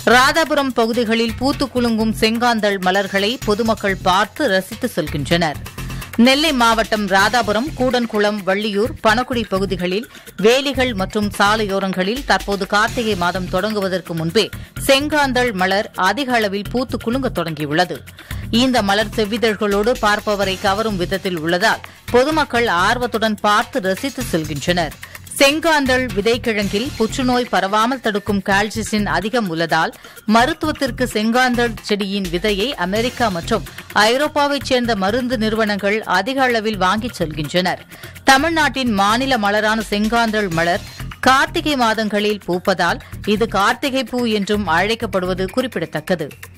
ராதாபுரம் பகுதிகளில் பூத்து குலுங்கும் செங்காந்தள் மலர்களை பொதுமக்கள் பார்த்து ரசித்து செல்கின்றனர் நெல்லை மாவட்டம் ராதாபுரம் கூடன்குளம் வள்ளியூர் பணக்குடி பகுதிகளில் வேலிகள் மற்றும் சாலையோரங்களில் தற்போது கார்த்திகை மாதம் தொடங்குவதற்கு முன்பே செங்காந்தள் மலர் அதிக அளவில் பூத்து குலுங்கத் தொடங்கியுள்ளது இந்த மலர் செவ்விதழ்களோடு பார்ப்பவரை கவரும் விதத்தில் உள்ளதால் பொதுமக்கள் ஆர்வத்துடன் பார்த்து ரசித்து செல்கின்றனர் செங்காந்தள் விதைக்கிழங்கில் புற்றுநோய் பரவாமல் தடுக்கும் கால்சிசின் அதிகம் உள்ளதால் மருத்துவத்திற்கு செங்காந்தள் செடியின் விதையை அமெரிக்கா மற்றும் ஐரோப்பாவைச் சேர்ந்த மருந்து நிறுவனங்கள் அதிக அளவில் வாங்கிச் செல்கின்றனர் தமிழ்நாட்டின் மாநில மலரான செங்காந்தள் மலர் கார்த்திகை மாதங்களில் பூப்பதால் இது கார்த்திகை பூ என்றும் அழைக்கப்படுவது குறிப்பிடத்தக்கது